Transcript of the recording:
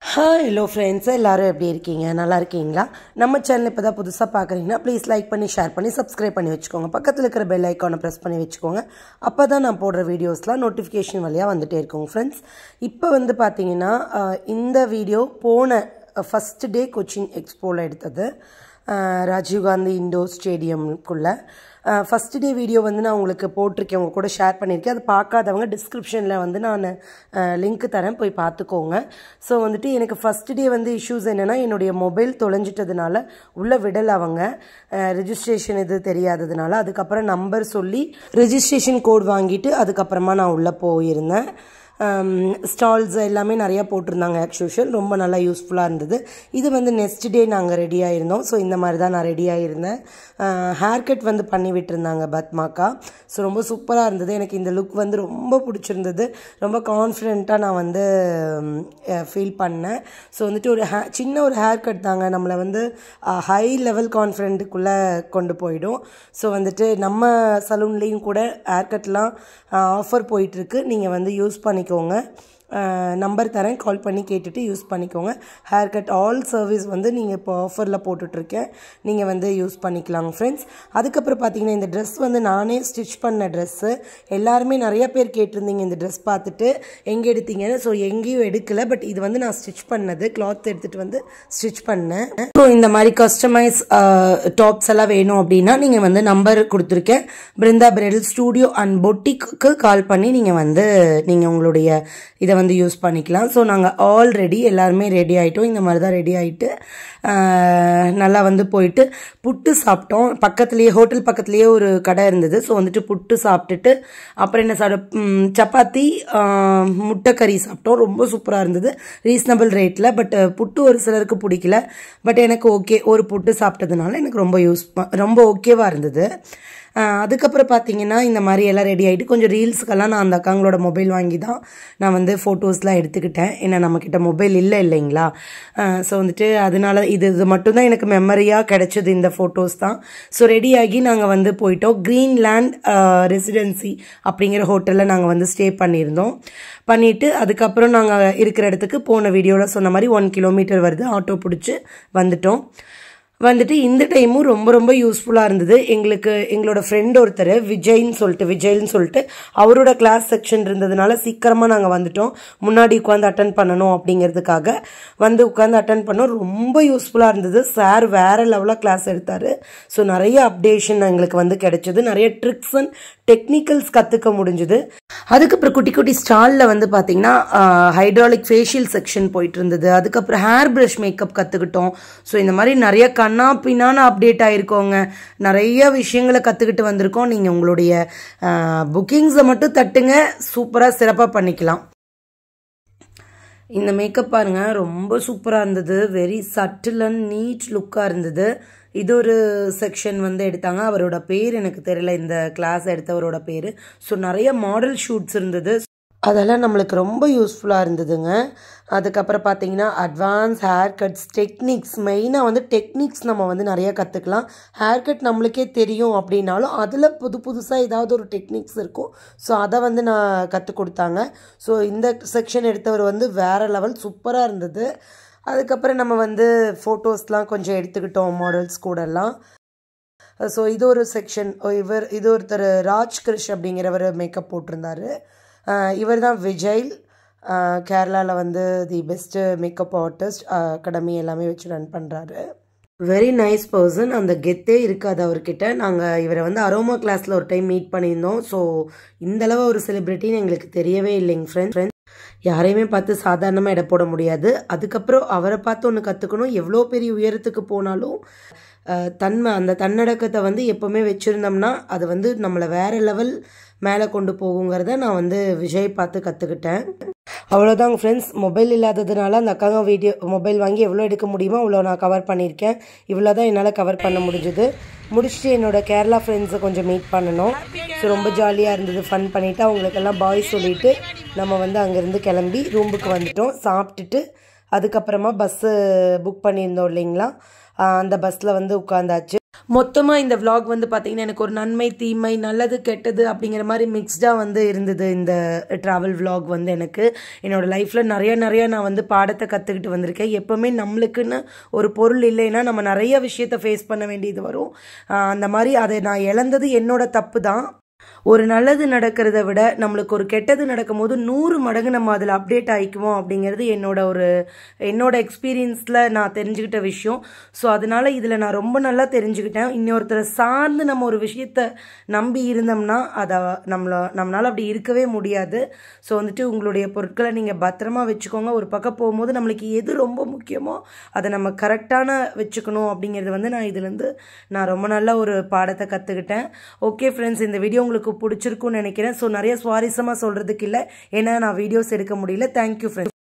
hi hello friends எல்லாரும் எப்படி இருக்கீங்க நல்லா இருக்கீங்களா நம்ம சேனல் இப்போ தான் புதுசாக பார்க்குறீங்கன்னா ப்ளீஸ் லைக் பண்ணி ஷேர் பண்ணி சப்ஸ்கிரைப் பண்ணி வச்சுக்கோங்க பக்கத்தில் இருக்கிற பெல் ஐக்கானை ப்ரெஸ் பண்ணி வச்சுக்கோங்க அப்போ தான் நான் போடுற வீடியோஸ்லாம் நோட்டிஃபிகேஷன் வழியாக வந்துட்டே இருக்குங்க ஃப்ரெண்ட்ஸ் இப்போ வந்து பார்த்தீங்கன்னா அஹ், இந்த வீடியோ போன ஃபஸ்ட் டே கொச்சின் எக்ஸ்போவில் எடுத்தது அஹ், ராஜீவ்காந்தி இண்டோர் ஸ்டேடியம்குள்ளே ஃபஸ்ட் டே வீடியோ வந்து நான் உங்களுக்கு போட்டிருக்கேன் உங்க கூட ஷேர் பண்ணியிருக்கேன் அது பார்க்காதவங்க டிஸ்கிரிப்ஷனில் வந்து நான் லிங்க் தரேன் போய் பார்த்துக்கோங்க ஸோ வந்துட்டு எனக்கு ஃபஸ்ட் டே வந்து இஷ்யூஸ் என்னென்னா என்னுடைய மொபைல் தொலைஞ்சிட்டதுனால உள்ளே விடலை அவங்க ரெஜிஸ்ட்ரேஷன் இது தெரியாததுனால அதுக்கப்புறம் நம்பர் சொல்லி ரெஜிஸ்ட்ரேஷன் கோட் வாங்கிட்டு அதுக்கப்புறமா நான் உள்ளே போயிருந்தேன் ஸ்டால்ஸ் எல்லாமே நிறையா போட்டிருந்தாங்க ஆக்சுவல் ரொம்ப நல்லா யூஸ்ஃபுல்லாக இருந்தது இது வந்து நெக்ஸ்ட் டே நாங்கள் ரெடி ஆயிருந்தோம் ஸோ இந்த மாதிரி தான் நான் ரெடி ஆயிருந்தேன் ஹேர் கட் வந்து பண்ணி விட்டுருந்தாங்க பத்மாக்கா ஸோ ரொம்ப சூப்பராக இருந்தது எனக்கு இந்த லுக் வந்து ரொம்ப பிடிச்சிருந்தது ரொம்ப கான்ஃபிடென்ட்டாக நான் வந்து ஃபீல் பண்ணேன் ஸோ வந்துட்டு ஒரு ஹே சின்ன ஒரு ஹேர் கட் தாங்க நம்மளை வந்து ஹை லெவல் கான்ஃபிடென்ட்டுக்குள்ளே கொண்டு போயிடும் ஸோ வந்துட்டு நம்ம சலூன்லேயும் கூட ஹேர் கட்லாம் ஆஃபர் போயிட்டுருக்கு நீங்கள் வந்து யூஸ் பண்ணிக்கோங்க நம்பர் தரேன் கால் பண்ணி கேட்டுட்டு யூஸ் பண்ணிக்கோங்க ஹேர் கட் ஆல் சர்வீஸ் வந்து நீங்கள் இப்போ ஆஃபரில் போட்டுட்ருக்கேன் நீங்கள் வந்து யூஸ் பண்ணிக்கலாங்க ஃப்ரெண்ட்ஸ் அதுக்கப்புறம் பார்த்தீங்கன்னா இந்த ட்ரெஸ் வந்து நானே ஸ்டிச் பண்ண ட்ரெஸ்ஸு எல்லாருமே நிறைய பேர் கேட்டிருந்தீங்க இந்த ட்ரெஸ் பார்த்துட்டு எங்கே எடுத்தீங்கன்னு ஸோ எங்கேயும் எடுக்கல பட் இது வந்து நான் ஸ்டிச் பண்ணது கிளாத் எடுத்துகிட்டு வந்து ஸ்டிச் பண்ணேன் ஸோ இந்த மாதிரி கஸ்டமைஸ் டாப்ஸ் எல்லாம் வேணும் அப்படின்னா நீங்கள் வந்து நம்பர் கொடுத்துருக்கேன் பிருந்தா பிரெடல் ஸ்டூடியோ அண்ட் பொட்டிக்கு கால் பண்ணி நீங்கள் வந்து நீங்கள் உங்களுடைய இதை வந்து யூஸ் பண்ணிக்கலாம் ஸோ நாங்கள் ஆல்ரெடி எல்லாருமே ரெடி ஆகிட்டோம் இந்த மாதிரி தான் ரெடி ஆகிட்டு நல்லா வந்து போயிட்டு புட்டு சாப்பிட்டோம் பக்கத்துலேயே ஹோட்டல் பக்கத்துலேயே ஒரு கடை இருந்தது ஸோ வந்துட்டு புட்டு சாப்பிட்டுட்டு அப்புறம் என்ன சாப்பிட ம், சப்பாத்தி ஆ, முட்டைக்கறி சாப்பிட்டோம் ரொம்ப சூப்பராக இருந்தது ரீசனபிள் ரேட்டில் பட் புட்டு ஒரு சிலருக்கு பிடிக்கல பட் எனக்கு ஓகே ஒரு புட்டு சாப்பிட்டதுனால எனக்கு ரொம்ப யூஸ் ரொம்ப ஓகேவாக இருந்தது ஆஹ் அதுக்கப்புறம் பார்த்தீங்கன்னா இந்த மாதிரி எல்லாம் ரெடி ஆகிட்டு கொஞ்சம் ரீல்ஸுக்கெல்லாம் நான் அந்த அக்காங்களோட மொபைல் வாங்கி தான் நான் வந்து ஃபோட்டோஸ்லாம் எடுத்துக்கிட்டேன் ஏன்னா நம்மக்கிட்ட மொபைல் இல்லை இல்லைங்களா ஸோ வந்துட்டு அதனால இது இது மட்டும்தான் எனக்கு மெமரியாக கிடைச்சது இந்த ஃபோட்டோஸ் தான் ஸோ ரெடி ஆகி நாங்கள் வந்து போயிட்டோம் க்ரீன்லேண்ட் ரெசிடென்சி அப்படிங்கிற ஹோட்டலில் நாங்கள் வந்து ஸ்டே பண்ணியிருந்தோம் பண்ணிவிட்டு அதுக்கப்புறம் நாங்கள் இருக்கிற இடத்துக்கு போன வீடியோவில் சொன்ன மாதிரி ஒன் கிலோமீட்டர் வருது ஆட்டோ பிடிச்சி வந்துட்டோம் வந்துட்டு இந்த டைமும் ரொம்ப ரொம்ப யூஸ்ஃபுல்லாக இருந்தது எங்களுக்கு எங்களோட ஃப்ரெண்ட் ஒருத்தர் விஜய்ன்னு சொல்லிட்டு விஜய்ன்னு சொல்லிட்டு அவரோட கிளாஸ் செக்ஷன் இருந்ததுனால சீக்கிரமாக நாங்கள் வந்துட்டோம் முன்னாடி உட்காந்து அட்டன் பண்ணணும் அப்படிங்கிறதுக்காக வந்து உட்காந்து அட்டன் பண்ணோம் ரொம்ப யூஸ்ஃபுல்லாக இருந்தது சார் வேற லெவலாக கிளாஸ் எடுத்தார் ஸோ நிறைய அப்டேஷன் எங்களுக்கு வந்து கிடைச்சது நிறைய ட்ரிக்ஸ் அண்ட் டெக்னிக்கல்ஸ் கற்றுக்க முடிஞ்சுது அதுக்கப்புறம் குட்டி குட்டி ஸ்டாலில் வந்து பார்த்தீங்கன்னா ஹைட்ராலிக் ஃபேஷியல் செக்ஷன் போயிட்டு இருந்தது அதுக்கப்புறம் ஹேர் ப்ரஷ் மேக்கப் கற்றுக்கிட்டோம் ஸோ இந்த மாதிரி நிறைய கண்ணா பின்னான அப்டேட் ஆயிருக்கோங்க நிறைய விஷயங்களை கற்றுக்கிட்டு வந்திருக்கோம் நீங்கள் உங்களுடைய புக்கிங்ஸை மட்டும் தட்டுங்க சூப்பராக சிறப்பாக பண்ணிக்கலாம் இந்த மேக்கப் பாருங்க ரொம்ப சூப்பராக இருந்தது வெரி சட்டில் அண்ட் நீட் லுக்காக இருந்தது இது ஒரு செக்ஷன் வந்து எடுத்தாங்க அவரோட பேர் எனக்கு தெரியல இந்த கிளாஸ் எடுத்தவரோட பேர் ஸோ நிறைய மாடல் ஷூட்ஸ் இருந்தது அதெல்லாம் நம்மளுக்கு ரொம்ப யூஸ்ஃபுல்லாக இருந்ததுங்க அதுக்கப்புறம் பார்த்தீங்கன்னா அட்வான்ஸ் ஹேர் கட்ஸ் டெக்னிக்ஸ் மெயினாக வந்து டெக்னிக்ஸ் நம்ம வந்து நிறைய கற்றுக்கலாம் ஹேர் கட் நம்மளுக்கே தெரியும் அப்படின்னாலும் அதில் புது புதுசாக ஏதாவது ஒரு டெக்னிக்ஸ் இருக்கும் ஸோ அதை வந்து நான் கற்றுக் கொடுத்தாங்க ஸோ இந்த செக்ஷன் எடுத்தவர் வந்து வேறு லெவல் சூப்பராக இருந்தது அதுக்கப்புறம் நம்ம வந்து ஃபோட்டோஸ்லாம் கொஞ்சம் எடுத்துக்கிட்டோம் மாடல்ஸ் கூடலாம் ஸோ இது ஒரு செக்ஷன் இவர் இது ஒருத்தர் ராஜ் கிருஷ் அப்படிங்கிறவர் மேக்கப் போட்டிருந்தாரு இவர் தான் விஜய் கேரளாவில் வந்து the best makeup artist academy எல்லாமே வச்சு ரன் பண்ணுறாரு வெரி நைஸ் பர்சன் அந்த கெத்தே இருக்காது அவர்கிட்ட நாங்கள் இவரை வந்து அரோமா கிளாஸில் ஒரு டைம் மீட் பண்ணியிருந்தோம் ஸோ இந்தளவு ஒரு செலிப்ரிட்டின்னு எங்களுக்கு தெரியவே இல்லைங்க ஃப்ரெண்ட் ஃப்ரெண்ட் யாரையுமே பார்த்து சாதாரணமாக எடை போட முடியாது அதுக்கப்புறம் அவரை பார்த்து ஒன்று கற்றுக்கணும் எவ்வளோ பெரிய உயரத்துக்கு போனாலும் அஹ், தன்மை அந்த தன்னடக்கத்தை வந்து எப்போவுமே வச்சுருந்தோம்னா அது வந்து நம்மளை வேற லெவல் மேலே கொண்டு போகுங்கிறத நான் வந்து விஜய் பார்த்து கற்றுக்கிட்டேன் அவ்வளோதாங்க ஃப்ரெண்ட்ஸ் மொபைல் இல்லாததுனால அந்த அக்காங்க வீடியோ மொபைல் வாங்கி எவ்வளோ எடுக்க முடியுமோ அவ்வளோ நான் கவர் பண்ணியிருக்கேன் இவ்வளோ தான் என்னால் கவர் பண்ண முடிஞ்சுது முடிச்சுட்டு என்னோட கேரளா ஃப்ரெண்ட்ஸை கொஞ்சம் மீட் பண்ணணும் ஸோ ரொம்ப ஜாலியாக இருந்தது ஃபன் பண்ணிவிட்டு அவங்களுக்கெல்லாம் பாய் சொல்லிவிட்டு நம்ம வந்து அங்கேருந்து கிளம்பி ரூமுக்கு வந்துட்டோம் சாப்பிட்டுட்டு அதுக்கப்புறமா பஸ்ஸு புக் பண்ணியிருந்தோம் இல்லைங்களா ஆஹ் அந்த பஸ்ஸில் வந்து உட்காந்தாச்சு மொத்தமாக இந்த vlog வந்து பார்த்தீங்கன்னா எனக்கு ஒரு நன்மை தீமை நல்லது கெட்டது அப்படிங்கிற மாதிரி மிக்ஸ்டாக வந்து இருந்தது இந்த ட்ராவல் vlog வந்து எனக்கு என்னோட லைஃப்பில் நிறைய நிறைய நான் வந்து பாடத்தை கற்றுக்கிட்டு வந்திருக்கேன் எப்போவுமே நம்மளுக்குன்னு ஒரு பொருள் இல்லைன்னா நம்ம நிறைய விஷயத்தை ஃபேஸ் பண்ண வேண்டியது வரும் ஆஹ் அந்த மாதிரி அதை நான் இழந்தது என்னோட தப்பு தான் ஒரு நல்லது நடக்கிறத விட நம்மளுக்கு ஒரு கெட்டது நடக்கும்போது நூறு மடங்கு நம்ம அதில் அப்டேட் ஆகிக்குவோம் அப்படிங்கிறது என்னோட ஒரு என்னோட எக்ஸ்பீரியன்ஸில் நான் தெரிஞ்சுக்கிட்ட விஷயம் ஸோ அதனால இதில் நான் ரொம்ப நல்லா தெரிஞ்சுக்கிட்டேன் இன்னொருத்தரை சார்ந்து நம்ம ஒரு விஷயத்த நம்பி இருந்தோம்னா அதை நம்மள நம்மளால் அப்படி இருக்கவே முடியாது ஸோ வந்துட்டு உங்களுடைய பொருட்களை நீங்கள் பத்திரமா வச்சுக்கோங்க ஒரு பக்கம் போகும்போது நம்மளுக்கு எது ரொம்ப முக்கியமோ அதை நம்ம கரெக்டான வச்சுக்கணும் அப்படிங்கிறது வந்து நான் இதுலேருந்து நான் ரொம்ப நல்ல ஒரு பாடத்தை கற்றுக்கிட்டேன் ஓகே ஃப்ரெண்ட்ஸ் இந்த வீடியோ உங்களுக்கு பிடிச்சிருக்கும்னு நினைக்கிறேன் ஸோ நிறைய சுவாரஸ்யமாக சொல்கிறதுக்கு இல்லை ஏன்னா நான் வீடியோஸ் எடுக்க முடியல தேங்க்யூ ஃப்ரெண்ட்ஸ்